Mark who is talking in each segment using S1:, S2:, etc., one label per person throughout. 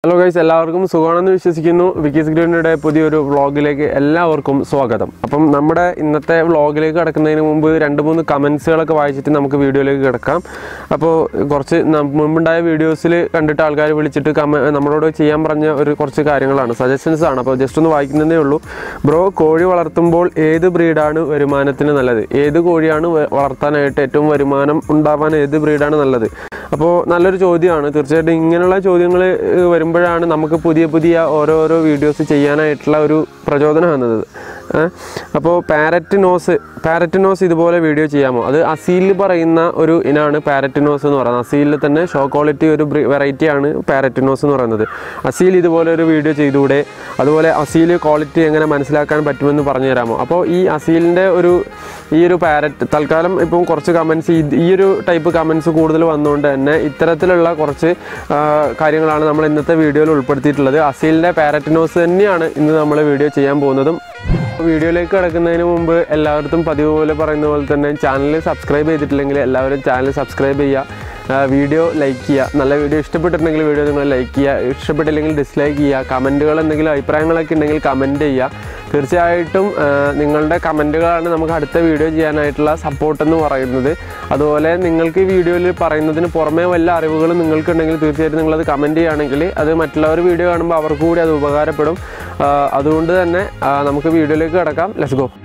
S1: Hello guys എല്ലാവർക്കും സുഖമാണെന്ന് വിശ്വസിക്കുന്നു വിക്കീസ് ഗ്രീനിയുടെ പുതിയൊരു വ്ളോഗിലേക്ക് എല്ലാവർക്കും സ്വാഗതം അപ്പം നമ്മുടെ ഇന്നത്തെ വ്ളോഗിലേക്ക് കിടക്കുന്നതിന് മുമ്പ് രണ്ട് മൂന്ന് കമൻസുകളൊക്കെ വായിച്ചിട്ട് നമുക്ക് വീഡിയോയിലേക്ക് കിടക്കാം അപ്പോൾ കുറച്ച് നം- മുമ്പുണ്ടായ വീഡിയോസിൽ കണ്ടിട്ട് ആൾക്കാർ വിളിച്ചിട്ട് കമ നമ്മളോട് ചെയ്യാൻ പറഞ്ഞ ഒരു കുറച്ച് കാര്യങ്ങളാണ് സജഷൻസ് ആണ് അപ്പോൾ ജസ്റ്റ് ഒന്ന് വായിക്കുന്നതേ ഉള്ളൂ ബ്രോ കോഴി വളർത്തുമ്പോൾ ഏത് ബ്രീഡാണ് വരുമാനത്തിന് നല്ലത് ഏത് കോഴിയാണ് വ- വളർത്താനായിട്ട് ഏറ്റവും വരുമാനം ഉണ്ടാവാൻ ഏത് ബ്രീഡാണ് നല്ലത് അപ്പോൾ നല്ലൊരു ചോദ്യമാണ് തീർച്ചയായിട്ടും ഇങ്ങനെയുള്ള ചോദ്യങ്ങൾ വരുമ്പോഴാണ് നമുക്ക് പുതിയ പുതിയ ഓരോരോ വീഡിയോസ് ചെയ്യാനായിട്ടുള്ള ഒരു പ്രചോദനം വന്നത് അപ്പോൾ പാരറ്റ് നോസ് പാരറ്റ് നോസ് ഇതുപോലെ വീഡിയോ ചെയ്യാമോ അത് അസീലിൽ പറയുന്ന ഒരു ഇനാണ് പാരറ്റ് നോസ് എന്ന് പറയുന്നത് അസീലിൽ തന്നെ ഷോ ക്വാളിറ്റി ഒരു വെറൈറ്റി ആണ് പാരറ്റ് നോസ് എന്ന് പറയുന്നത് അസീൽ ഇതുപോലെ ഒരു വീഡിയോ ചെയ്തുകൂടെ അതുപോലെ അസീൽ ക്വാളിറ്റി എങ്ങനെ മനസ്സിലാക്കാൻ പറ്റുമെന്ന് പറഞ്ഞു തരാമോ അപ്പോൾ ഈ അസീലിൻ്റെ ഒരു ഈ ഒരു പാരറ്റ് തൽക്കാലം ഇപ്പം കുറച്ച് കമൻസ് ഈ ഒരു ടൈപ്പ് കമൻസ് കൂടുതൽ വന്നുകൊണ്ട് തന്നെ ഇത്തരത്തിലുള്ള കുറച്ച് ആ, കാര്യങ്ങളാണ് നമ്മൾ ഇന്നത്തെ വീഡിയോയിൽ ഉൾപ്പെടുത്തിയിട്ടുള്ളത് അസീലിൻ്റെ പാരറ്റിനോസ് തന്നെയാണ് ഇന്ന് നമ്മൾ വീഡിയോ ചെയ്യാൻ പോകുന്നതും വീഡിയോയിലേക്ക് കിടക്കുന്നതിന് മുമ്പ് എല്ലാവർക്കും പതിവ് പോലെ പറയുന്ന പോലെ തന്നെ ചാനൽ സബ്സ്ക്രൈബ് ചെയ്തിട്ടില്ലെങ്കിൽ എല്ലാവരും ചാനൽ സബ്സ്ക്രൈബ് ചെയ്യുക ആ, വീഡിയോ ലൈക്ക് ചെയ്യുക നല്ല വീഡിയോ ഇഷ്ടപ്പെട്ടിട്ടുണ്ടെങ്കിൽ വീഡിയോ നിങ്ങൾ ലൈക്ക് ചെയ്യുക ഇഷ്ടപ്പെട്ടില്ലെങ്കിൽ ഡിസ്ലൈക്ക് ചെയ്യുക കമൻറ്റുകൾ എന്തെങ്കിലും അഭിപ്രായങ്ങളൊക്കെ ഉണ്ടെങ്കിൽ കമൻറ്റ് ചെയ്യുക തീർച്ചയായിട്ടും ആ, നിങ്ങളുടെ കമൻറ്റുകളാണ് നമുക്ക് അടുത്ത വീഡിയോ ചെയ്യാനായിട്ടുള്ള സപ്പോർട്ട് എന്ന് പറയുന്നത് അതുപോലെ നിങ്ങൾക്ക് ഈ വീഡിയോയിൽ പറയുന്നതിന് പുറമേ വല്ല അറിവുകളും നിങ്ങൾക്കുണ്ടെങ്കിൽ തീർച്ചയായിട്ടും നിങ്ങളത് കമൻറ്റ് ചെയ്യുകയാണെങ്കിൽ അത് മറ്റുള്ളവർ വീഡിയോ കാണുമ്പോൾ അവർക്ക് കൂടി അത് ഉപകാരപ്പെടും ആ, അതുകൊണ്ട് തന്നെ ആ, നമുക്ക് വീഡിയോയിലേക്ക് കിടക്കാം ലെറ്റ്സ് ഗോ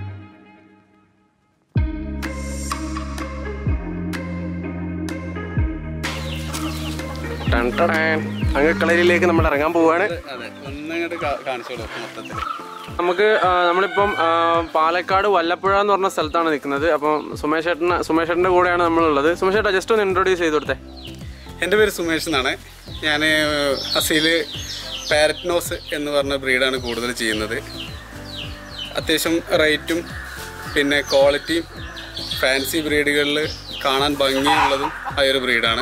S1: അങ്കക്കളരിയിലേക്ക് നമ്മൾ ഇറങ്ങാൻ പോവുകയാണ്
S2: അതെ ഒന്നങ്ങോട്ട് കാണിച്ചോളൂ മൊത്തത്തിൽ
S1: നമുക്ക് ആ, നമ്മളിപ്പം ആ, പാലക്കാട് വല്ലപ്പുഴ എന്ന് പറഞ്ഞ സ്ഥലത്താണ് നിൽക്കുന്നത് അപ്പം സുമേഷ് ചേട്ടന് സുമേഷ് ചേട്ടൻ്റെ കൂടെയാണ് നമ്മളുള്ളത് സുമേഷ് ചേട്ടാ ജസ്റ്റ് ഒന്ന് ഇൻട്രൊഡ്യൂസ് ചെയ്ത് കൊടുത്തേ
S2: എൻ്റെ പേര് സുമേഷ് എന്നാണ് ഞാൻ അസീൽ പാരറ്റ്നോസ് എന്ന് പറഞ്ഞ ബ്രീഡാണ് കൂടുതൽ ചെയ്യുന്നത് അത്യാവശ്യം റേറ്റും പിന്നെ ക്വാളിറ്റിയും ഫാൻസി ബ്രീഡുകളിൽ കാണാൻ ഭംഗിയുള്ളതും ആ ഒരു ബ്രീഡാണ്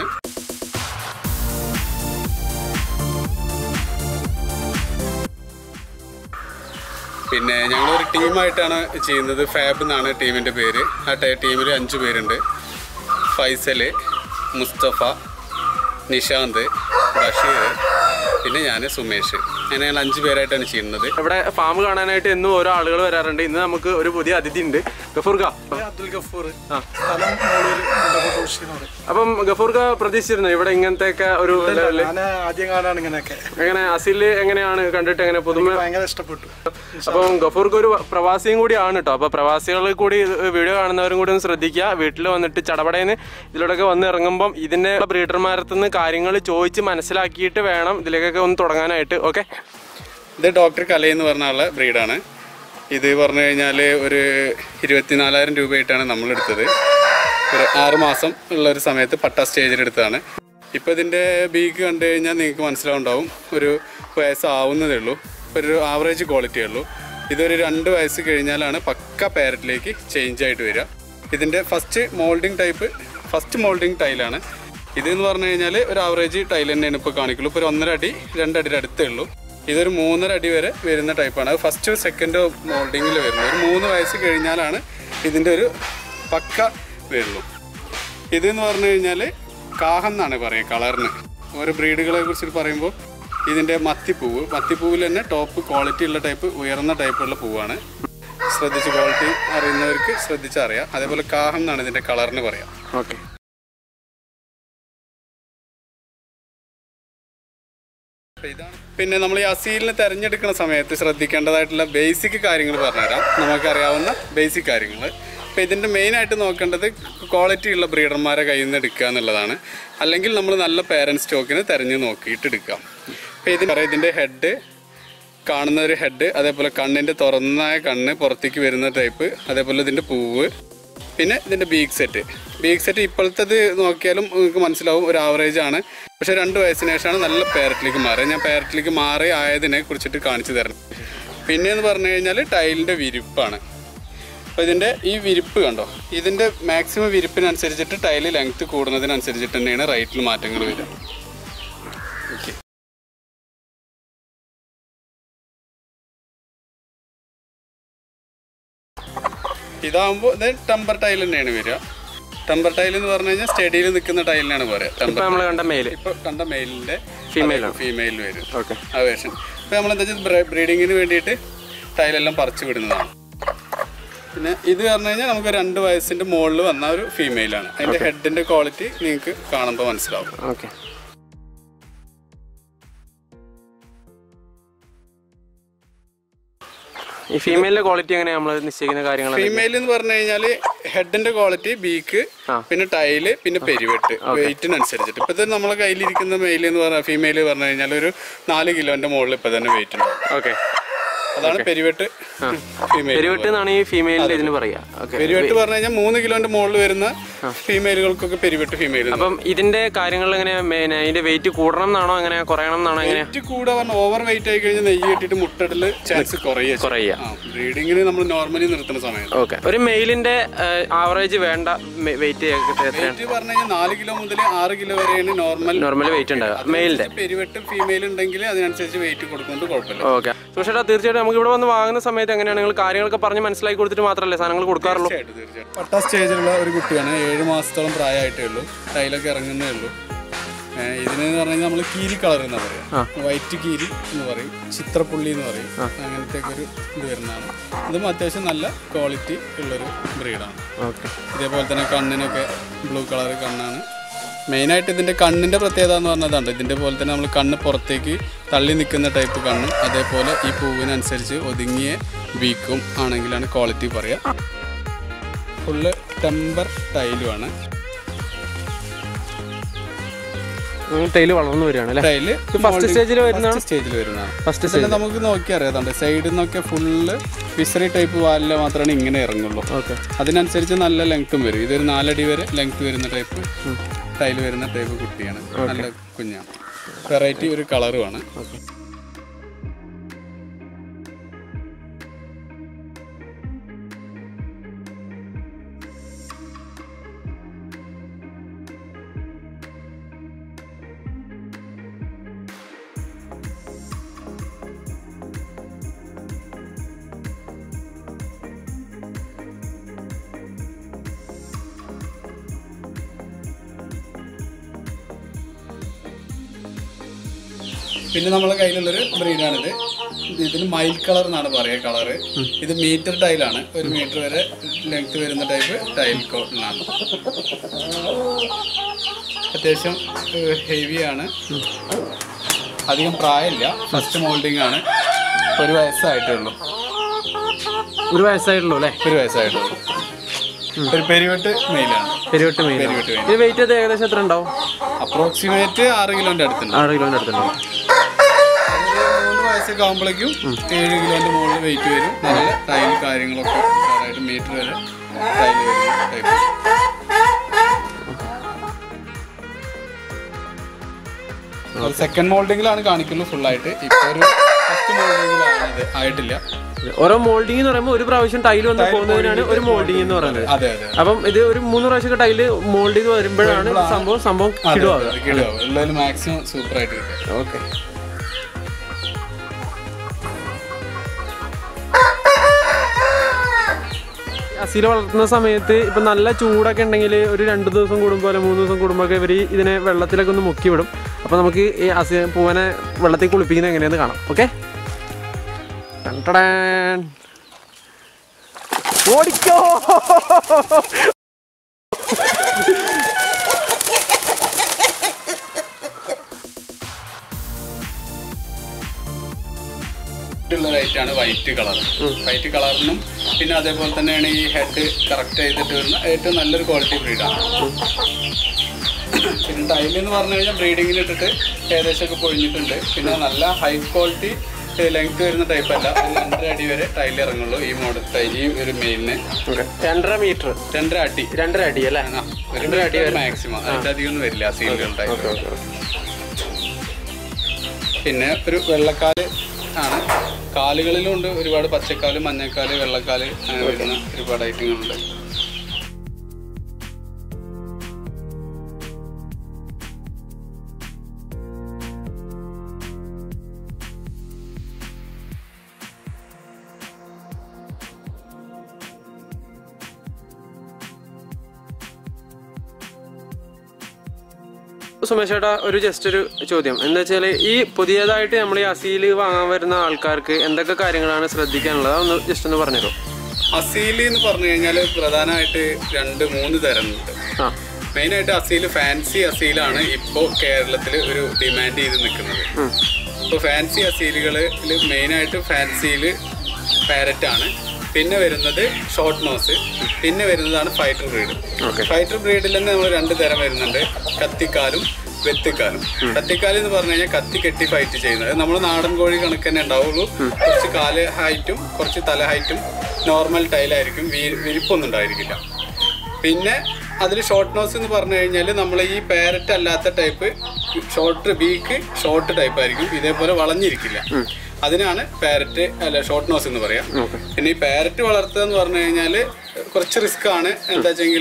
S2: പിന്നെ ഞങ്ങളൊരു ടീമായിട്ടാണ് ചെയ്യുന്നത് ഫാബ് എന്നാണ് ടീമിൻ്റെ പേര് ആ ടീമിൽ അഞ്ച് പേരുണ്ട് ഫൈസൽ മുസ്തഫ നിഷാന്ത് ബഷീർ പിന്നെ ഞാൻ സുമേഷ് അങ്ങനെ ഞങ്ങൾ അഞ്ച് പേരായിട്ടാണ് ചെയ്യുന്നത്
S1: ഇവിടെ ഫാം കാണാനായിട്ട് എന്നും ഓരോ ആളുകൾ വരാറുണ്ട് ഇന്ന് നമുക്ക് ഒരു പുതിയ അതിഥി ഉണ്ട് ഗഫൂർക്ക
S3: അബ്ദുൽ ഗഫൂർ
S1: ആ.
S3: സ്ഥലം മൂളൂര് മുണ്ടക്കോട്ട് എന്ന് പറയും
S1: അപ്പം ഗഫൂർക്ക പ്രതീക്ഷിച്ചിരുന്നു ഇവിടെ ഇങ്ങനത്തെയൊക്കെ ഒരു ലെവല്
S3: ഞാൻ ആദ്യം കാണാണ് ഇങ്ങനെയൊക്കെ
S1: എങ്ങനെ അസില് എങ്ങനെയാണ് കണ്ടിട്ട് എങ്ങനെ പുതുമ
S3: ഭയങ്കര ഇഷ്ടപ്പെട്ടു
S1: അപ്പം ഗഫൂർക്ക് ഒരു പ്രവാസിയും കൂടിയാണ് കേട്ടോ അപ്പൊ പ്രവാസികൾ കൂടി ഇത് വീഡിയോ കാണുന്നവരും കൂടി ഒന്ന് ശ്രദ്ധിക്കുക വീട്ടിൽ വന്നിട്ട് ചടപടയെന്ന് ഇതിലൂടെയൊക്കെ വന്ന് ഇറങ്ങുമ്പോൾ ഇതിന്റെ ബ്രീഡർമാരത്തു നിന്ന് കാര്യങ്ങൾ ചോദിച്ച് മനസ്സിലാക്കിയിട്ട് വേണം ഇതിലേക്കൊക്കെ ഒന്ന് തുടങ്ങാനായിട്ട് ഓക്കെ
S2: ഇത് ഡോക്ടർ കല എന്ന് പറഞ്ഞ ആളുടെ ബ്രീഡാണ് ഇത് പറഞ്ഞു കഴിഞ്ഞാൽ ഒരു ഇരുപത്തിനാലായിരം രൂപയായിട്ടാണ് നമ്മൾ എടുത്തത് ഒരു ആറ് മാസം ഉള്ള ഒരു സമയത്ത് പട്ട സ്റ്റേജിൽ എടുത്തതാണ് ഇപ്പോൾ ഇതിൻ്റെ ബീക്ക് കണ്ടു കഴിഞ്ഞാൽ നിങ്ങൾക്ക് മനസ്സിലാവുണ്ടാവും ഒരു വയസ്സാവുന്നതേ ഉള്ളൂ ഒരു ആവറേജ് ക്വാളിറ്റിയേ ഉള്ളൂ ഇതൊരു രണ്ട് വയസ്സ് കഴിഞ്ഞാലാണ് പക്ക പാരറ്റിലേക്ക് ചേഞ്ച് ആയിട്ട് വരിക ഇതിൻ്റെ first moulding type first moulding ടൈലാണ് ഇതെന്ന് പറഞ്ഞു കഴിഞ്ഞാൽ ഒരു ആവറേജ് ടൈൽ തന്നെയാണ് ഇപ്പോൾ കാണിക്കുള്ളൂ ഇപ്പോൾ ഒരു ഒന്നര അടി രണ്ടടിയുടെ അടുത്തേ ഉള്ളൂ ഇതൊരു മൂന്നര അടി വരെ വരുന്ന ടൈപ്പാണ് അത് ഫസ്റ്റ് സെക്കൻഡ് മോൾഡിങ്ങിൽ വരുന്നത് ഒരു മൂന്ന് വയസ്സ് കഴിഞ്ഞാലാണ് ഇതിൻ്റെ ഒരു പക്ക വരുള്ളൂ ഇതെന്ന് പറഞ്ഞു കഴിഞ്ഞാൽ കാഹം എന്നാണ് പറയുക കളറിന് ഓരോ ബ്രീഡുകളെ കുറിച്ച് പറയുമ്പോൾ ഇതിൻ്റെ മത്തിപ്പൂവ് മത്തിപ്പൂവിൽ തന്നെ ടോപ്പ് ക്വാളിറ്റി ഉള്ള ടൈപ്പ് ഉയർന്ന ടൈപ്പുള്ള പൂവാണ് ശ്രദ്ധിച്ച് ക്വാളിറ്റി അറിയുന്നവർക്ക് ശ്രദ്ധിച്ചറിയാം അതേപോലെ കാഹം എന്നാണ് ഇതിൻ്റെ കളറിന് പറയാം
S1: ഓക്കെ
S2: പിന്നെ നമ്മൾ ഈ അസീലിനെ തിരഞ്ഞെടുക്കുന്ന സമയത്ത് ശ്രദ്ധിക്കേണ്ടതായിട്ടുള്ള ബേസിക് കാര്യങ്ങൾ പറഞ്ഞുതരാം നമുക്കറിയാവുന്ന ബേസിക് കാര്യങ്ങൾ അപ്പോൾ ഇതിൻ്റെ മെയിനായിട്ട് നോക്കേണ്ടത് ക്വാളിറ്റി ഉള്ള ബ്രീഡർമാരെ കയ്യിൽ നിന്ന് എടുക്കുക എന്നുള്ളതാണ് അല്ലെങ്കിൽ നമ്മൾ നല്ല പേരൻറ് സ്റ്റോക്കിനെ തിരഞ്ഞ് നോക്കിയിട്ട് എടുക്കാം അപ്പോൾ ഇതിന് പറയാം ഇതിൻ്റെ ഹെഡ് കാണുന്ന ഒരു ഹെഡ് അതേപോലെ കണ്ണിൻ്റെ തുറന്നായ കണ്ണ് പുറത്തേക്ക് വരുന്ന ടൈപ്പ് അതേപോലെ ഇതിൻ്റെ പൂവ് പിന്നെ ഇതിൻ്റെ ബീഗ് സെറ്റ് ബീഗ് സെറ്റ് ഇപ്പോഴത്തേത് നോക്കിയാലും നിങ്ങൾക്ക് മനസ്സിലാവും ഒരു ആവറേജ് ആണ് പക്ഷെ രണ്ട് വയസ്സിന് ശേഷമാണ് നല്ല പാരറ്റിലേക്ക് മാറുക ഞാൻ പാരറ്റിലേക്ക് മാറി ആയതിനെ കുറിച്ചിട്ട് കാണിച്ചു തരണം പിന്നെ എന്ന് പറഞ്ഞു കഴിഞ്ഞാൽ ടൈലിൻ്റെ വിരിപ്പാണ് അപ്പോൾ ഇതിൻ്റെ ഈ വിരിപ്പ് കണ്ടോ ഇതിൻ്റെ മാക്സിമം വിരിപ്പിനനുസരിച്ചിട്ട് ടൈല് ലെങ്ത് കൂടുന്നതിനനുസരിച്ചിട്ട് തന്നെയാണ് റൈറ്റിൽ മാറ്റങ്ങൾ വരിക ഓക്കെ ഇതാകുമ്പോൾ ഇത് ടെമ്പർ ടൈൽ തന്നെയാണ് വരിക ടെമ്പർ ടൈൽ എന്ന് പറഞ്ഞു കഴിഞ്ഞാൽ സ്റ്റഡിയിൽ നിൽക്കുന്ന ടൈലിനാണ് പറയുക
S1: ഇപ്പൊ
S2: ടെമ്പർ
S1: നമ്മൾ കണ്ട മെയില്
S2: ഇപ്പോൾ കണ്ട മെയിലിൻ്റെ
S1: ഫീമെയിൽ ആണ്
S2: ഫീമെയിൽ വരും
S1: ഓക്കെ
S2: ആ വേർഷൻ അപ്പോൾ നമ്മൾ എന്താ വെച്ചാൽ ബ്രീഡിങ്ങിന് വേണ്ടിയിട്ട് ടൈലെല്ലാം പറിച്ചു വിടുന്നതാണ് പിന്നെ ഇത് പറഞ്ഞു കഴിഞ്ഞാൽ നമുക്ക് രണ്ട് വയസ്സിന്റെ മുകളിൽ വന്ന ഒരു ഫീമെയിലാണ് അതിന്റെ ഹെഡിന്റെ ക്വാളിറ്റി നിങ്ങൾക്ക് കാണുമ്പോൾ മനസ്സിലാവും
S1: ഓക്കെ ഈ ഫീമെയിലിന്റെ ക്വാളിറ്റി എങ്ങനെയാണ് നമ്മൾ നിശ്ചയിക്കുന്ന കാര്യങ്ങൾ
S2: ഫീമെയിൽ എന്ന് പറഞ്ഞു കഴിഞ്ഞാല് ഹെഡിന്റെ ക്വാളിറ്റി ബീക്ക് പിന്നെ ടൈല് പിന്നെ പെരുവെട്ട് വെയിറ്റിനനുസരിച്ചിട്ട് ഇപ്പത്തെ നമ്മളെ കയ്യിലിരിക്കുന്ന മെയിൽ എന്ന് പറഞ്ഞാൽ ഫീമെയിൽ പറഞ്ഞു കഴിഞ്ഞാൽ ഒരു നാല് കിലോന്റെ മുകളിൽ ഇപ്പൊ തന്നെ വെയിറ്റ് ഉണ്ട്
S1: ഓക്കെ
S2: അതാണ് പെരുവെട്ട് ഫീമെയിൽ
S1: പെരുവെട്ട് എന്നാണ് ഈ ഫീമെയിലിന്റെ ഇതിന് പറയാ ഓക്കെ
S2: പെരുവെട്ട് പറഞ്ഞു കഴിഞ്ഞാൽ മൂന്ന് കിലോന്റെ മുകളിൽ വരുന്ന ഫീമെയിലുകൾക്കൊക്കെ പെരുവെട്ട് ഫീമെയിൽ
S1: അപ്പം ഇതിന്റെ കാര്യങ്ങൾ എങ്ങനെ മെയിൻ അതിന്റെ വെയിറ്റ് കൂടണം എന്നാണോ അങ്ങനെ കുറയണം എന്നാണോ എങ്ങനെ
S2: വെയിറ്റ് കൂടെ പറഞ്ഞ ഓവർ വെയിറ്റ് ആയി കഴിഞ്ഞാൽ നെയ്യ് കെട്ടിട്ട് മുട്ടടല് ചാൻസ് കുറയുക
S1: കുറയുക
S2: ബ്രീഡിങ്ങിന് നമ്മൾ നോർമലി നിർത്തുന്ന സമയത്ത്
S1: ഓക്കെ ഒരു മെയിലിന്റെ ആവറേജ് വേണ്ട വെയിറ്റ് എത്രയാണ്
S2: വെയിറ്റ് പറഞ്ഞു കഴിഞ്ഞാൽ നാല് കിലോ മുതൽ ആറ് കിലോ വരെയാണ് നോർമൽ
S1: നോർമൽ വെയിറ്റ് ഉണ്ടാവുക മെയിലിന്റെ
S2: പെരുവെട്ട് ഫീമെയിൽ ഉണ്ടെങ്കിൽ അതിനനുസരിച്ച് വെയിറ്റ് കൊടുക്കുന്നത് കുഴപ്പമില്ല
S1: ഓക്കെ സുഷേട്ടാ തീർച്ചയായിട്ടും നമുക്ക് ഇവിടെ വന്ന് വാങ്ങുന്ന സമയത്ത് എങ്ങനെയാണ് നിങ്ങൾ കാര്യങ്ങളൊക്കെ പറഞ്ഞ് മനസ്സിലാക്കി കൊടുത്തിട്ട് മാത്രമല്ലേ സാധനങ്ങൾ കൊടുക്കാറുള്ളൂ
S2: തീർച്ചയായിട്ടും തീർച്ചയായിട്ടും പട്ട സ്റ്റേജിലുള്ള ഒരു കുട്ടിയാണ് ഏഴ് മാസത്തോളം പ്രായമായിട്ടേ ഉള്ളൂ ടൈലൊക്കെ ഇറങ്ങുന്നേ ഉള്ളൂ ഏഹ് ഇതിന് പറഞ്ഞു കഴിഞ്ഞാൽ നമ്മൾ കീരി കളർ എന്ന് പറയാം വൈറ്റ് കീരി എന്ന് പറയും ചിത്രപ്പുള്ളി എന്ന് പറയും അങ്ങനത്തെ ഒരു ഇത് വരുന്നതാണ് ഇതും അത്യാവശ്യം നല്ല ക്വാളിറ്റി ഉള്ളൊരു ബ്രീഡാണ്
S1: ഓക്കെ
S2: ഇതേപോലെ തന്നെ കണ്ണിനൊക്കെ ബ്ലൂ കളർ കണ്ണാണ് മെയിനായിട്ട് ഇതിൻ്റെ കണ്ണിൻ്റെ പ്രത്യേകത എന്ന് പറഞ്ഞതാണ് ഇതിൻ്റെ പോലെ തന്നെ നമ്മൾ കണ്ണ് പുറത്തേക്ക് തള്ളി നിൽക്കുന്ന ടൈപ്പ് കണ്ണും അതേപോലെ ഈ പൂവിനനുസരിച്ച് ഒതുങ്ങിയ വീക്കും ആണെങ്കിലാണ് ക്വാളിറ്റി പറയുക ഫുള്ള് ടെമ്പർ ടൈലുമാണ്
S1: ടൈല് വളർന്നു വരികയാണ് അല്ലേ
S2: ടൈല്
S1: ഫസ്റ്റ് സ്റ്റേജിൽ വരുന്നതാണ്
S2: സ്റ്റേജിൽ വരുന്നതാണ്
S1: ഫസ്റ്റ്
S2: പിന്നെ നമുക്ക് നോക്കി അറിയാതുണ്ട് സൈഡിൽ നിന്നൊക്കെ ഫുള്ള് ഫിസറി ടൈപ്പ് വാലിൽ മാത്രമാണ് ഇങ്ങനെ ഇറങ്ങുള്ളൂ
S1: ഓക്കെ
S2: അതിനനുസരിച്ച് നല്ല ലെങ്ത്തും വരും ഇതൊരു നാലടി വരെ ലെങ്ത് വരുന്ന ടൈപ്പ് ടൈൽ വരുന്ന ടൈപ്പ് കുട്ടിയാണ് നല്ല കുഞ്ഞാണ് വെറൈറ്റി ഒരു കളറുമാണ് പിന്നെ നമ്മളെ കയ്യിലുള്ളൊരു ബ്രീഡാണിത് ഇതിന് മൈൽ കളർ എന്നാണ് പറയുക കളറ് ഇത് മീറ്റർ ടൈലാണ് ഒരു മീറ്റർ വരെ ലെങ്ത് വരുന്ന ടൈപ്പ് ടൈൽ കോട്ടനാണ് അത്യാവശ്യം ഹെവിയാണ് അധികം പ്രായമില്ല ഫസ്റ്റ് മോൾഡിംഗ് ആണ് ഒരു വയസ്സായിട്ടേ ഉള്ളൂ
S1: ഒരു വയസ്സായിട്ടുള്ളൂ അല്ലേ
S2: ഒരു വയസ്സായിട്ടേ ഉള്ളൂ ഒരു പെരുവെട്ട് മെയിലാണ്
S1: പെരുവെട്ട് മെയിൻ
S2: പെരുവെട്ട് മെയിൽ
S1: ഇത് വെയിറ്റ് ഏകദേശം എത്ര ഉണ്ടാവും
S2: അപ്രോക്സിമേറ്റ് ആറ് കിലോന്റെ അടുത്തുണ്ട്
S1: ആറ് കിലോന്റെ അടുത്തുണ്ടാവും
S2: ഒരു മൂന്ന് വയസ്സൊക്കെ ആകുമ്പോഴേക്കും ഏഴ് കിലോന്റെ മുകളിൽ വെയിറ്റ് വരും നല്ല ടൈൽ കാര്യങ്ങളൊക്കെ ഉഷാറായിട്ട് മീറ്റർ വരെ ടൈൽ വരുന്ന ടൈപ്പ് സെക്കൻഡ് മോൾഡിങ്ങിലാണ് കാണിക്കുള്ളൂ ഫുള്ളായിട്ട് ഇപ്പൊ ഒരു ഫസ്റ്റ് മോൾഡിങ്ങിലാണ് ഇത് ആയിട്ടില്ല
S1: ഓരോ മോൾഡിംഗ് എന്ന് പറയുമ്പോൾ ഒരു പ്രാവശ്യം ടൈൽ വന്ന് പോകുന്നതിനാണ് ഒരു മോൾഡിംഗ് എന്ന് പറയുന്നത്
S2: അതെ അതെ
S1: അപ്പം ഇത് ഒരു മൂന്ന് പ്രാവശ്യം ടൈല് മോൾഡ് ചെയ്ത് വരുമ്പോഴാണ് സംഭവം സംഭവം കിടുവാകുക
S2: കിടുവാകും ഉള്ളതിൽ മാക്സിമം സൂപ്പർ ആയിട്ട് കിട്ടും
S1: ഓക്കെ അസീല വളർത്തുന്ന സമയത്ത് ഇപ്പൊ നല്ല ചൂടൊക്കെ ഉണ്ടെങ്കിൽ ഒരു രണ്ട് ദിവസം കൂടുമ്പോൾ അല്ലെ മൂന്ന് ദിവസം കൂടുമ്പോൾ ഒക്കെ ഇവർ ഇതിനെ വെള്ളത്തിലൊക്കെ ഒന്ന് മുക്കി വിടും അപ്പൊ നമുക്ക് ഈ അസി പൂവനെ വെള്ളത്തിൽ കുളിപ്പിക്കുന്നത് എങ്ങനെയാന്ന് കാണാം ഓക്കെ ഓടിക്കോ
S2: ഉള്ള ലൈറ്റാണ് വൈറ്റ് കളർ വൈറ്റ് കളറിനും പിന്നെ അതേപോലെ തന്നെയാണ് ഈ ഹെഡ് കറക്റ്റ് ചെയ്തിട്ട് വരുന്ന ഏറ്റവും നല്ലൊരു ക്വാളിറ്റി ബ്രീഡാണ് പിന്നെ ടൈൽ എന്ന് പറഞ്ഞു കഴിഞ്ഞാൽ ബ്രീഡിങ്ങിന് ഇട്ടിട്ട് ഏകദേശം ഒക്കെ പൊഴിഞ്ഞിട്ടുണ്ട് പിന്നെ നല്ല ഹൈ ക്വാളിറ്റി ലെങ്ത് വരുന്ന ടൈപ്പ് അല്ല ഒരു രണ്ടര അടി വരെ ടൈൽ ഇറങ്ങുള്ളൂ ഈ മോഡൽ ടൈൽ ഈ ഒരു മെയിലിന്
S1: രണ്ടര മീറ്റർ
S2: രണ്ടര അടി
S1: രണ്ടര അടി അല്ലേ
S2: ആ, ഒരു അടി മാക്സിമം അതിൻ്റെ അധികം ഒന്നും വരില്ല സീലുകൾ ടൈപ്പ് പിന്നെ ഒരു വെള്ളക്കാല് ആണ് കാലുകളിലും ഉണ്ട് ഒരുപാട് പച്ചക്കാല് മഞ്ഞക്കാല് വെള്ളക്കാല് അങ്ങനെ വരുന്ന ഒരുപാട് ഐറ്റങ്ങളുണ്ട്
S1: സുമേഷ് ചേട്ടാ ഒരു ജസ്റ്റ് ഒരു ചോദ്യം എന്താ വെച്ചാൽ ഈ പുതിയതായിട്ട് നമ്മൾ ഈ അസീല് വാങ്ങാൻ വരുന്ന ആൾക്കാർക്ക് എന്തൊക്കെ കാര്യങ്ങളാണ് ശ്രദ്ധിക്കാനുള്ളത് അതൊന്ന് ജസ്റ്റ് ഒന്ന് പറഞ്ഞുതരും
S2: അസീൽ എന്ന് പറഞ്ഞു കഴിഞ്ഞാൽ പ്രധാനമായിട്ട് രണ്ട് മൂന്ന് തരം ഉണ്ട്
S1: ആ
S2: മെയിനായിട്ട് അസീൽ ഫാൻസി അസീലാണ് ഇപ്പോൾ കേരളത്തിൽ ഒരു ഡിമാൻഡ് ചെയ്ത് നിൽക്കുന്നത് ഇപ്പോൾ ഫാൻസി അസീലുകളിൽ മെയിനായിട്ട് ഫാൻസിയിൽ പാരറ്റ് ആണ് പിന്നെ വരുന്നത് ഷോർട്ട് നോസ് പിന്നെ വരുന്നതാണ് ഫൈറ്റർ ബ്രീഡ് ഫൈറ്റർ ബ്രീഡിൽ തന്നെ നമ്മൾ രണ്ട് തരം വരുന്നുണ്ട് കത്തിക്കാലും വെത്തിക്കാലും കത്തിക്കാല് എന്ന് പറഞ്ഞു കഴിഞ്ഞാൽ കത്തി കെട്ടി ഫൈറ്റ് ചെയ്യുന്നത് നമ്മൾ നാടൻ കോഴി കണക്ക് തന്നെ ഉണ്ടാവുള്ളൂ കുറച്ച് കാല് ഹൈറ്റും കുറച്ച് തല ഹൈറ്റും നോർമൽ ടൈലായിരിക്കും വീ- വിരിപ്പൊന്നും ഉണ്ടായിരിക്കില്ല പിന്നെ അതിൽ ഷോർട്ട് നോസ് എന്ന് പറഞ്ഞു കഴിഞ്ഞാൽ നമ്മൾ ഈ പാരറ്റ് അല്ലാത്ത type short beak short type ആയിരിക്കും ഇതേപോലെ വളഞ്ഞിരിക്കില്ല അതിനാണ് പാരറ്റ് അല്ല ഷോർട്ട് നോസ് എന്ന് പറയാം പിന്നെ ഈ പാരറ്റ് വളർത്തുക എന്ന് പറഞ്ഞു കഴിഞ്ഞാൽ കുറച്ച് റിസ്ക് ആണ് എന്താ വെച്ചെങ്കിൽ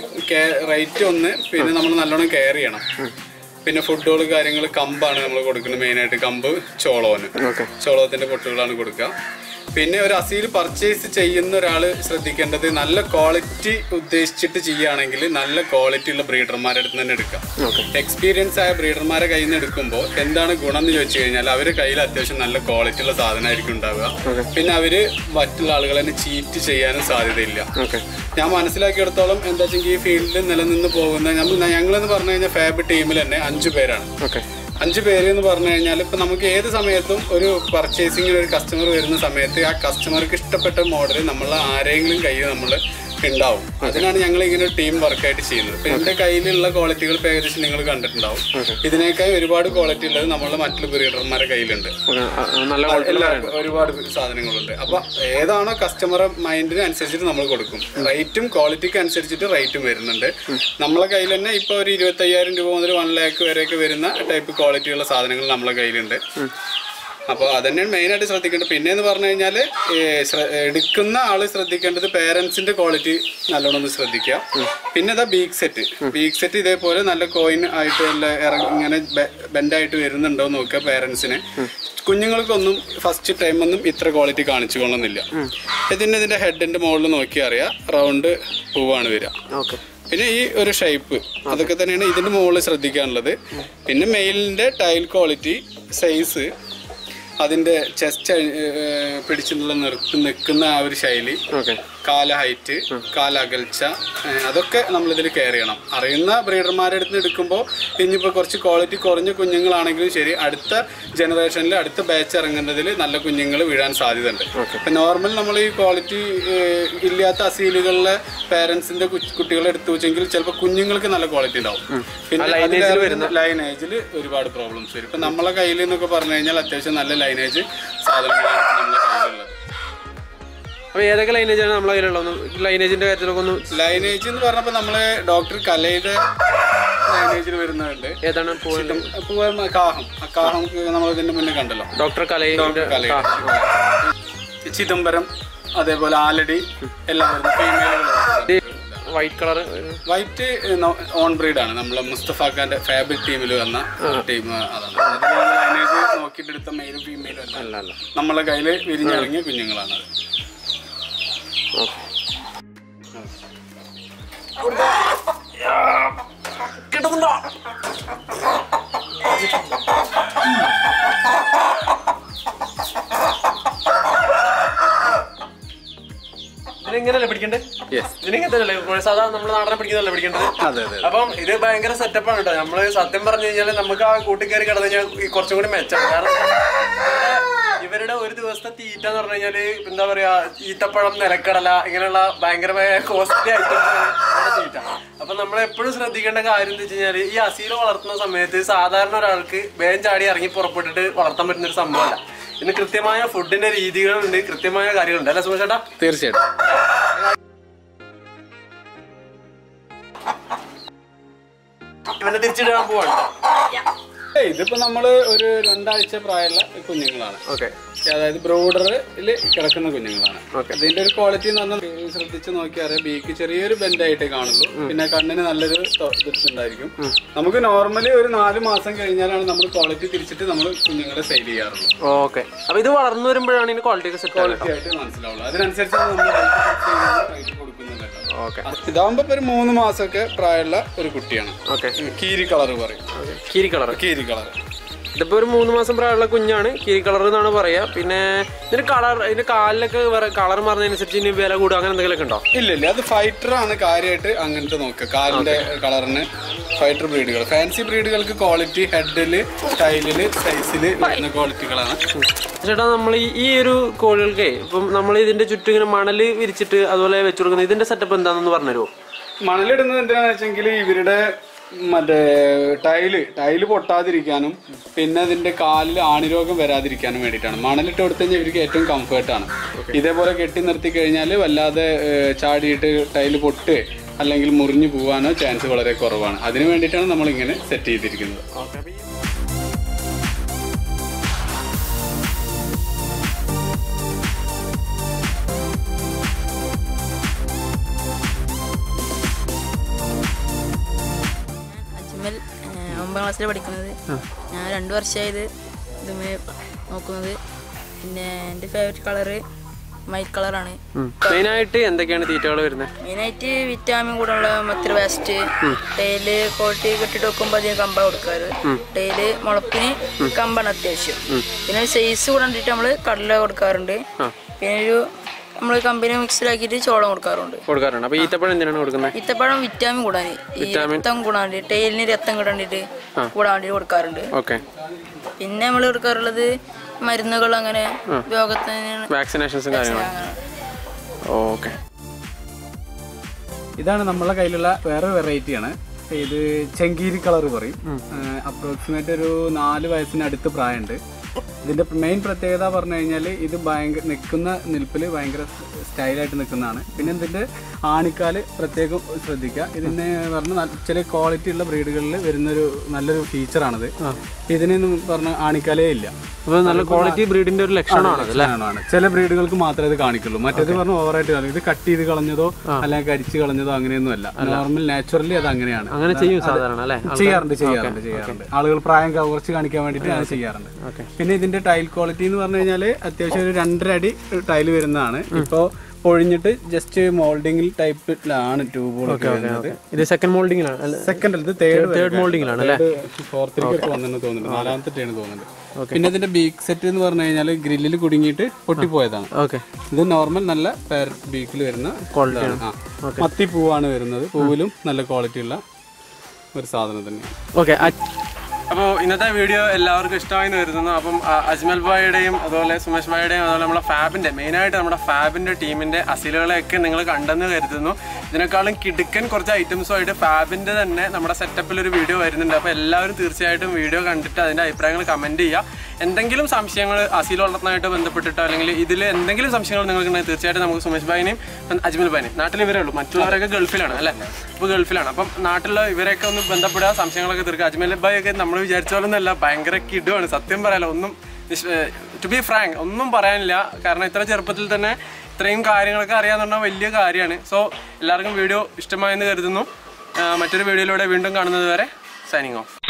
S2: റേറ്റ് ഒന്ന് പിന്നെ നമ്മൾ നല്ലോണം കെയർ ചെയ്യണം പിന്നെ ഫുഡുകൾ കാര്യങ്ങൾ കമ്പാണ് നമ്മൾ കൊടുക്കുന്നത് മെയിനായിട്ട് കമ്പ് ചോളോന് ചോളത്തിന്റെ പൊട്ടുകളാണ് കൊടുക്കുക പിന്നെ ഒരു അസീൽ പർച്ചേസ് ചെയ്യുന്ന ഒരാൾ ശ്രദ്ധിക്കേണ്ടത് നല്ല ക്വാളിറ്റി ഉദ്ദേശിച്ചിട്ട് ചെയ്യുകയാണെങ്കിൽ നല്ല ക്വാളിറ്റി ഉള്ള ബ്രീഡർമാരുടെ അടുത്ത് തന്നെ എടുക്കാം എക്സ്പീരിയൻസ് ആയ ബ്രീഡർമാരെ കയ്യിൽ നിന്ന് എടുക്കുമ്പോൾ എന്താണ് ഗുണം എന്ന് ചോദിച്ചു കഴിഞ്ഞാൽ അവരുടെ കയ്യിൽ അത്യാവശ്യം നല്ല ക്വാളിറ്റി ഉള്ള സാധനമായിരിക്കും ഉണ്ടാവുക പിന്നെ അവര് മറ്റുള്ള ആളുകളെ ചീറ്റ് ചെയ്യാനും സാധ്യതയില്ല ഞാൻ മനസ്സിലാക്കിയെടുത്തോളം എന്താ വെച്ചെങ്കിൽ ഈ ഫീൽഡിൽ നിലനിന്ന് പോകുന്ന നമ്മൾ ഞങ്ങളെന്ന് പറഞ്ഞു കഴിഞ്ഞാൽ ഫാബ് ടീമിൽ തന്നെ അഞ്ചു പേരാണ്
S1: ഓക്കെ
S2: അഞ്ച് പേര് എന്ന് പറഞ്ഞു കഴിഞ്ഞാൽ ഇപ്പൊ നമുക്ക് ഏത് സമയത്തും ഒരു പർച്ചേസിങ്ങിന് ഒരു കസ്റ്റമർ വരുന്ന സമയത്ത് ആ കസ്റ്റമർക്ക് ഇഷ്ടപ്പെട്ട മോഡൽ നമ്മൾ ആരെങ്കിലും കയ്യിൽ നമ്മൾ ഉണ്ടാവും അതിനാണ് ഞങ്ങൾ ഇങ്ങനെ ഒരു ടീം വർക്കായിട്ട് ചെയ്യുന്നത് ഇപ്പൊ എന്റെ കയ്യിലുള്ള ക്വാളിറ്റികൾ ഇപ്പൊ ഏകദേശം നിങ്ങൾ കണ്ടിട്ടുണ്ടാവും ഇതിനേക്കാൾ ഒരുപാട് ക്വാളിറ്റി ഉള്ളത് നമ്മളുടെ മറ്റുള്ള ബ്രീഡർമാരുടെ കയ്യിലുണ്ട്
S1: നല്ല
S2: എല്ലാ ഒരുപാട് സാധനങ്ങളുണ്ട് അപ്പൊ ഏതാണോ കസ്റ്റമറെ മൈൻഡിന് അനുസരിച്ചിട്ട് നമ്മൾ കൊടുക്കും റേറ്റും ക്വാളിറ്റിക്ക് അനുസരിച്ചിട്ട് റേറ്റും വരുന്നുണ്ട് നമ്മളെ കയ്യിൽ തന്നെ ഇപ്പൊ ഒരു ഇരുപത്തി അയ്യായിരം രൂപ മുതൽ വൺ ലാക്ക് വരെയൊക്കെ വരുന്ന ടൈപ്പ് ക്വാളിറ്റിയുള്ള സാധനങ്ങൾ നമ്മളെ കയ്യിലുണ്ട് അപ്പോൾ അതന്നെയാണ് മെയിനായിട്ട് ശ്രദ്ധിക്കേണ്ടത് പിന്നെ എന്ന് പറഞ്ഞു കഴിഞ്ഞാൽ എടുക്കുന്ന ആള് ശ്രദ്ധിക്കേണ്ടത് പേരൻസിന്റെ ക്വാളിറ്റി നല്ലോണം ഒന്ന് ശ്രദ്ധിക്കുക പിന്നെ ഇതാ ബീക്ക് സെറ്റ് ബീക്ക് സെറ്റ് ഇതേപോലെ നല്ല കോയിൻ ആയിട്ട് നല്ല ഇറങ്ങി ഇങ്ങനെ ബെൻഡായിട്ട് വരുന്നുണ്ടോ എന്ന് നോക്കുക പേരൻസിന് കുഞ്ഞുങ്ങൾക്കൊന്നും ഫസ്റ്റ് ടൈം ഒന്നും ഇത്ര ക്വാളിറ്റി കാണിച്ചു കൊള്ളുന്നില്ല ഇതിന്റെ ഇതിന്റെ ഹെഡിന്റെ മുകളിൽ നോക്കി അറിയാം റൗണ്ട് പൂവാണ് വരിക
S1: ഓക്കെ
S2: പിന്നെ ഈ ഒരു ഷേപ്പ് അതൊക്കെ തന്നെയാണ് ഇതിന്റെ മുകളിൽ ശ്രദ്ധിക്കാനുള്ളത് പിന്നെ മെയിലിന്റെ ടൈൽ ക്വാളിറ്റി സൈസ് അതിന്റെ ചെസ്റ്റ് പിടിച്ചിട്ടുള്ള നിർത്തി നിൽക്കുന്ന ആ ഒരു ശൈലി
S1: ഓക്കെ
S2: കാല ഹൈറ്റ് കാല അകൽച്ച ഏഹ് അതൊക്കെ നമ്മളിതിൽ കെയർ ചെയ്യണം അറിയുന്ന ബ്രീഡർമാരുടെ അടുത്ത് എടുക്കുമ്പോൾ ഇനിയിപ്പോൾ കുറച്ച് ക്വാളിറ്റി കുറഞ്ഞ കുഞ്ഞുങ്ങളാണെങ്കിലും ശരി അടുത്ത ജനറേഷനിൽ അടുത്ത ബാച്ച് ഇറങ്ങുന്നതിൽ നല്ല കുഞ്ഞുങ്ങൾ വീഴാൻ സാധ്യതയുണ്ട് ഇപ്പം നോർമൽ നമ്മൾ ഈ ക്വാളിറ്റി ഇല്ലാത്ത അസീലുകളിലെ പേരൻസിന്റെ കുട്ടികളെ എടുത്തു വെച്ചെങ്കിൽ ചിലപ്പോൾ കുഞ്ഞുങ്ങൾക്ക് നല്ല ക്വാളിറ്റി ഉണ്ടാവും പിന്നെ ലൈനേജിൽ ഒരുപാട് പ്രോബ്ലംസ് വരും ഇപ്പം നമ്മളെ കയ്യിൽ എന്നൊക്കെ പറഞ്ഞു കഴിഞ്ഞാൽ അത്യാവശ്യം നല്ല ലൈനേജ് സാധനങ്ങളാണ് നമ്മുടെ കയ്യിലുള്ളത്
S1: അപ്പൊ ഏതൊക്കെ ലൈനേജാണ് നമ്മളെ കയ്യിലുള്ളത് ലൈനേജിന്റെ കാര്യത്തിലൊക്കെ ഒന്ന്
S2: ലൈനേജ് എന്ന് പറഞ്ഞപ്പോൾ നമ്മള് ഡോക്ടർ കലയുടെ ലൈനേജിൽ വരുന്നുണ്ട്
S1: ഏതാണ് പോയിന്റ്
S2: ഇപ്പൊ വരുന്ന കാഹം ആ കാഹം നമ്മൾ ഇതിന്റെ മുന്നേ കണ്ടല്ലോ
S1: ഡോക്ടർ കലയുടെ
S2: കലയുടെ ചിദംബരം അതേപോലെ ആലടി എല്ലാം വരുന്നു ഫീമെയിലുകൾ
S1: white colour
S2: white own breed ആണ് നമ്മളെ മുസ്തഫ ഖാന്റെ ഫാബ്രിക് ടീമിൽ വന്ന ടീം അതാണ് അതിൽ ലൈനേജ് നോക്കിയിട്ട് എടുത്ത മെയിലും ഫീമെയിലും എല്ലാം
S1: അല്ല അല്ല
S2: നമ്മളെ കയ്യിൽ വിരിഞ്ഞിറങ്ങിയ കുഞ്ഞുങ്ങളാണ് അത്
S1: ഇതിനെങ്ങനെയല്ലേ പിടിക്കണ്ടേ
S2: യെസ്
S1: ഇതിനെങ്ങനത്തെ സാധാരണ നമ്മൾ നാടനെ പിടിക്കുന്നതല്ലേ പിടിക്കേണ്ടത്
S2: അതെ അതെ
S1: അപ്പം ഇത് ഭയങ്കര സെറ്റപ്പാണ് കേട്ടോ നമ്മള് സത്യം പറഞ്ഞു കഴിഞ്ഞാൽ നമുക്ക് ആ കൂട്ടിക്കയറി കിടന്നു കഴിഞ്ഞാൽ ഈ കുറച്ചും കൂടി മെച്ചം കാരണം ഇവരുടെ- ഇവരുടെ ഒരു ദിവസത്തെ തീറ്റ എന്ന് പറഞ്ഞു കഴിഞ്ഞാല് എന്താ പറയാ ഈത്തപ്പഴം നിലക്കടല ഇങ്ങനെയുള്ള ഭയങ്കരമായ കോസ്റ്റ്ലി ഐറ്റംസ് ആണ് തീറ്റ അപ്പൊ നമ്മൾ എപ്പോഴും ശ്രദ്ധിക്കേണ്ട കാര്യം എന്താ വെച്ച് കഴിഞ്ഞാല് ഈ അസീൽ വളർത്തുന്ന സമയത്ത് സാധാരണ ഒരാൾക്ക് വേഗം ചാടി ഇറങ്ങി പുറപ്പെട്ടിട്ട് വളർത്താൻ പറ്റുന്ന ഒരു സംഭവമല്ല ഇതിന് കൃത്യമായ ഫുഡിന്റെ രീതികളുണ്ട് കൃത്യമായ കാര്യങ്ങളുണ്ട് അല്ലെ സുമേഷ് ചേട്ടാ
S2: തീർച്ചയായിട്ടും
S1: ഇവനെ തിരിച്ചിടാൻ പോവാണ്
S2: ഏയ് ഇതിപ്പോ നമ്മള് ഒരു രണ്ടാഴ്ച പ്രായമുള്ള കുഞ്ഞുങ്ങളാണ്
S1: ഓക്കെ
S2: അതായത് ബ്രോഡറിൽ കിടക്കുന്ന കുഞ്ഞുങ്ങളാണ് ഇതിന്റെ ഒരു ക്വാളിറ്റി എന്ന് പറഞ്ഞാൽ ശ്രദ്ധിച്ച് നോക്കിയാൽ അറിയാം ബീക്ക് ചെറിയൊരു ബെൻഡായിട്ടേ കാണുള്ളൂ പിന്നെ കണ്ണിന് നല്ലൊരു ഉണ്ടായിരിക്കും നമുക്ക് നോർമലി ഒരു നാല് മാസം കഴിഞ്ഞാലാണ് നമ്മൾ ക്വാളിറ്റി തിരിച്ചിട്ട് നമ്മൾ കുഞ്ഞുങ്ങളെ സെയിൽ ചെയ്യാറുള്ളൂ
S1: ഓക്കെ അപ്പൊ ഇത് വളർന്നു വരുമ്പോഴാണ് ഇതിന് ക്വാളിറ്റി ഒക്കെ സെറ്റ് ആവുക
S2: ക്വാളിറ്റി ആയിട്ട് മനസ്സിലാവുള്ളൂ അതിനനുസരിച്ചാണ് നമ്മൾ റേറ്റ് കൊടുക്കുന്നുണ്ടല്ലോ
S1: ഓക്കെ
S2: ഇതാകുമ്പോ ഇപ്പൊ ഒരു മൂന്ന് മാസമൊക്കെ പ്രായമുള്ള ഒരു കുട്ടിയാണ്
S1: ഓക്കെ
S2: കീരി കളർ പറയും
S1: കീരി കളർ
S2: കീരി കളർ
S1: ഇതിപ്പോ ഒരു മൂന്ന് മാസം പ്രായമുള്ള കുഞ്ഞാണ് കീരി കളർ എന്നാണ് പറയാ പിന്നെ ഇതിന് കളർ ഇതിന്റെ കാലിലൊക്കെ വേറെ കളർ മാറുന്നതനുസരിച്ച് ഇനി വില കൂടുക അങ്ങനെ എന്തെങ്കിലുമൊക്കെ ഉണ്ടോ
S2: ഇല്ല ഇല്ല അത് ഫൈറ്റർ ആണ് കാര്യമായിട്ട് അങ്ങനത്തെ നോക്കുക കാലിന്റെ കളറിന് ഫൈറ്റർ ബ്രീഡുകൾ ഫാൻസി ബ്രീഡുകൾക്ക് ക്വാളിറ്റി ഹെഡില് ടൈലില് സൈസില് വരുന്ന ക്വാളിറ്റികളാണ്
S1: ചേട്ടാ നമ്മൾ ഈ ഈ ഒരു കോഴികൾക്ക് ഇപ്പം നമ്മൾ ഇതിന്റെ ചുറ്റും ഇങ്ങനെ മണല് വിരിച്ചിട്ട് അതുപോലെ വെച്ചു കൊടുക്കുന്നത് ഇതിന്റെ സെറ്റപ്പ് എന്താണെന്ന് പറഞ്ഞുതരുമോ
S2: മണലിടുന്നത് എന്തിനാന്ന് വെച്ചെങ്കിൽ ഇവരുടെ മറ്റേ ടൈല് ടൈല് പൊട്ടാതിരിക്കാനും പിന്നെ അതിന്റെ കാലിൽ ആണിരോഗം വരാതിരിക്കാനും വേണ്ടിയിട്ടാണ് മണലിട്ട് കൊടുത്തു കഴിഞ്ഞാൽ ഇവർക്ക് ഏറ്റവും കംഫർട്ടാണ് ഇതേപോലെ കെട്ടി നിർത്തി കഴിഞ്ഞാൽ വല്ലാതെ ഏഹ്, ചാടിയിട്ട് ടൈല് പൊട്ട് അല്ലെങ്കിൽ മുറിഞ്ഞു പോകാനോ ചാൻസ് വളരെ കുറവാണ് അതിന് വേണ്ടിയിട്ടാണ് നമ്മൾ ഇങ്ങനെ സെറ്റ് ചെയ്തിരിക്കുന്നത്
S4: അജ്മൽ ഏഹ്, ഒമ്പതാം ക്ലാസ്സിൽ പഠിക്കുന്നത് ഞാൻ രണ്ട് വർഷമായത് ഇതുമേ നോക്കുന്നത് പിന്നെ എൻ്റെ ഫേവറേറ്റ് കളറ് വൈറ്റ് കളറാണ്
S1: മെയിനായിട്ട് എന്തൊക്കെയാണ് തീറ്റകൾ വരുന്നത്
S4: മെയിനായിട്ട് വിറ്റാമിൻ കൂടെയുള്ള മത്തിരി വേസ്റ്റ് ടൈല് ക്വാളിറ്റി കെട്ടിട്ട് വെക്കുമ്പോൾ അധികം കമ്പ കൊടുക്കാറ് ടൈല് മുളപ്പിന് കമ്പാണ് അത്യാവശ്യം പിന്നെ സൈസ് കൂടെ കണ്ടിട്ട് നമ്മൾ കടല കൊടുക്കാറുണ്ട് പിന്നെ ഒരു നമ്മൾ കമ്പനി മിക്സിലാക്കിയിട്ട് ചോളം കൊടുക്കാറുണ്ട്
S1: കൊടുക്കാറുണ്ട് അപ്പൊ ഈത്തപ്പഴം എന്തിനാണ് കൊടുക്കുന്നത്
S4: ഇത്തപ്പഴം വിറ്റാമിൻ കൂടാൻ ഈ രക്തം കൂടാൻ വേണ്ടി ടൈലിന് രക്തം കൂടാൻ വേണ്ടിയിട്ട് കൂടാൻ വേണ്ടി കൊടുക്കാറുണ്ട്
S1: ഓക്കെ
S4: പിന്നെ നമ്മൾ കൊടുക്കാറുള്ളത് മരുന്നുകൾ അങ്ങനെ രോഗത്തിന്
S1: വാക്സിനേഷൻസും കാര്യങ്ങളും ഓക്കെ
S2: ഇതാണ് നമ്മളെ കയ്യിലുള്ള വേറെ വെറൈറ്റിയാണ് ഇത് ചെങ്കീരി കളർ പറയും അപ്രോക്സിമേറ്റ് ഒരു നാല് വയസ്സിന് അടുത്ത് പ്രായമുണ്ട് ഇതിന്റെ മെയിൻ പ്രത്യേകത പറഞ്ഞു കഴിഞ്ഞാൽ ഇത് ഭയങ്കര നിൽക്കുന്ന നിൽപ്പിൽ ഭയങ്കര സ്റ്റൈലായിട്ട് നിൽക്കുന്നതാണ് പിന്നെ ഇതിന്റെ ആണിക്കാല് പ്രത്യേകം ശ്രദ്ധിക്കുക ഇതിന് പറഞ്ഞ നല്ല- ചില ക്വാളിറ്റി ഉള്ള ബ്രീഡുകളിൽ വരുന്നൊരു നല്ലൊരു ഫീച്ചറാണിത് ഇതിനൊന്നും പറഞ്ഞ ആണിക്കാലേ ഇല്ല
S1: അപ്പൊ നല്ല ക്വാളിറ്റി ബ്രീഡിന്റെ ഒരു ലക്ഷണമാണ്
S2: ആണ് ചില ബ്രീഡുകൾക്ക് മാത്രമേ ഇത് കാണിക്കുള്ളൂ മറ്റേത് പറഞ്ഞ ഓവറായിട്ട് കാണിക്കും ഇത് കട്ട് ചെയ്ത് കളഞ്ഞതോ അല്ലെങ്കിൽ കരിച്ച് കളഞ്ഞതോ അങ്ങനെയൊന്നും അല്ല നോർമൽ നാച്ചുറലി അത് അങ്ങനെയാണ്
S1: അങ്ങനെ ചെയ്യും സാധാരണ അല്ലേ
S2: ചെയ്യാറുണ്ട് ചെയ്യാറുണ്ട് ചെയ്യാറുണ്ട് ആളുകൾ പ്രായം ക- കുറച്ച് കാണിക്കാൻ വേണ്ടിയിട്ട് അങ്ങനെ ചെയ്യാറുണ്ട് പിന്നെ ഇതിന്റെ ടൈൽ ക്വാളിറ്റി എന്ന് പറഞ്ഞു കഴിഞ്ഞാൽ അത്യാവശ്യം ഒരു രണ്ടര അടി ടൈൽ വരുന്നതാണ് ഇപ്പോ പൊഴിഞ്ഞിട്ട് ജസ്റ്റ് മോൾഡിംഗിൽ ടൈപ്പിലാണ് ട്യൂബുകളൊക്കെ വരുന്നത്
S1: ഇത് സെക്കൻഡ് മോൾഡിങ്ങിലാണ് അല്ല
S2: സെക്കൻഡ് അല്ല തേർഡ്
S1: തേർഡ് മോൾഡിങ്ങിലാണ് അല്ലേ
S2: ഫോർത്തിലേക്കൊക്കെ വന്നെന്ന് തോന്നുന്നുണ്ട് നാലാമത്തെ ടേണ് തോന്നുന്നുണ്ട് പിന്നെ ഇതിന്റെ ബീക്ക് സെറ്റ് എന്ന് പറഞ്ഞു കഴിഞ്ഞാൽ ഗ്രില്ലിൽ കുടുങ്ങിയിട്ട് പൊട്ടിപ്പോയതാണ്
S1: ഓക്കെ
S2: ഇത് നോർമൽ നല്ല പാരറ്റ് ബീക്കിൽ വരുന്ന ഇതാണ്. ആ. മത്തി പൂവാണ് വരുന്നത് പൂവിലും നല്ല ക്വാളിറ്റി ഉള്ള ഒരു സാധനം തന്നെയാണ്
S1: ഓക്കെ അപ്പോൾ ഇന്നത്തെ വീഡിയോ എല്ലാവർക്കും ഇഷ്ടമായി വരുന്നു അപ്പം അ, അജ്മൽ ഭായിയുടെയും അതുപോലെ സുമേഷ് ഭായിയുടെയും അതുപോലെ നമ്മുടെ ഫാബിൻ്റെ മെയിനായിട്ട് നമ്മുടെ ഫാബിൻ്റെ ടീമിൻ്റെ അസിലുകളെയൊക്കെ നിങ്ങൾ കണ്ടെന്ന് കരുതുന്നു ഇതിനേക്കാളും കിടുക്കൻ കുറച്ച് ഐറ്റംസുമായിട്ട് ഫാബിൻ്റെ തന്നെ നമ്മുടെ സെറ്റപ്പിൽ ഒരു വീഡിയോ വരുന്നുണ്ട് അപ്പോൾ എല്ലാവരും തീർച്ചയായിട്ടും വീഡിയോ കണ്ടിട്ട് അതിൻ്റെ അഭിപ്രായങ്ങൾ കമൻറ്റ് ചെയ്യുക എന്തെങ്കിലും സംശയങ്ങൾ അസീൽ വളർത്തുന്നതായിട്ട് ബന്ധപ്പെട്ടിട്ടോ അല്ലെങ്കിൽ ഇതിൽ എന്തെങ്കിലും സംശയങ്ങൾ നിങ്ങൾക്കുണ്ടെങ്കിൽ തീർച്ചയായിട്ടും നമുക്ക് സുമേഷ് ഭായിനെയും അജ്മൽ ഭായിനെയും നാട്ടിൽ ഇവരേ ഉള്ളൂ മറ്റുള്ളവരൊക്കെ ഗൾഫിലാണ് അല്ലേ അപ്പോൾ ഗൾഫിലാണ് അപ്പം നാട്ടിലുള്ള ഇവരെയൊക്കെ ഒന്ന് ബന്ധപ്പെടുക സംശയങ്ങളൊക്കെ തീർക്കുക അജ്മൽ ഭായി ഒക്കെ നമ്മൾ വിചാരിച്ച പോലെ ഒന്നല്ല ഭയങ്കര കിടുവാണ് സത്യം പറയാലോ ഒന്നും ടു ബി ഫ്രാങ്ക് ഒന്നും പറയാനില്ല കാരണം ഇത്ര ചെറുപ്പത്തിൽ തന്നെ ഇത്രയും കാര്യങ്ങളൊക്കെ അറിയാന്ന് പറഞ്ഞാൽ വലിയ കാര്യമാണ് സോ എല്ലാവർക്കും വീഡിയോ ഇഷ്ടമായെന്ന് കരുതുന്നു ആ, മറ്റൊരു വീഡിയോയിലൂടെ വീണ്ടും കാണുന്നത് വരെ സൈനിങ് ഓഫ്